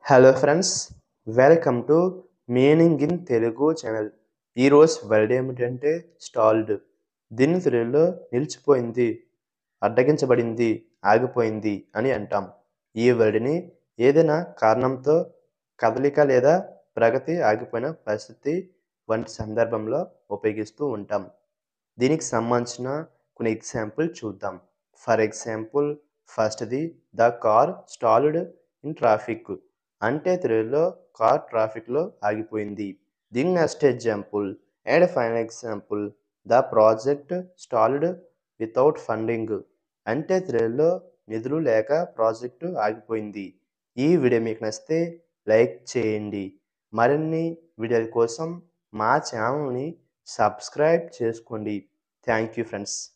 hello friends welcome to meaning in Telugu channel ఈరోజు word ఏమిటంటే stalled దీని తెలుగులో నిలిచిపోయింది అడ్డగించబడింది ఆగిపోయింది అని అంటాం ఈ వర్డ్ని ఏదైనా కారణంతో కదలిక లేదా ప్రగతి ఆగిపోయిన పరిస్థితి వంటి సందర్భంలో ఉపయోగిస్తూ ఉంటాం దీనికి సంబంధించిన కొన్ని ఎగ్జాంపుల్ చూద్దాం ఫర్ ఎగ్జాంపుల్ ఫస్ట్ది the car stalled in traffic అంటే తెలుగులో కార్ ట్రాఫిక్లో ఆగిపోయింది దీని next example and final example the project stalled without funding అంటే తెలుగులో నిధులు లేక ప్రాజెక్టు ఆగిపోయింది ఈ వీడియో మీకు నచ్చితే లైక్ చేయండి మరిన్ని వీడియోల కోసం మా ఛానల్ని సబ్స్క్రైబ్ చేసుకోండి థ్యాంక్ యూ ఫ్రెండ్స్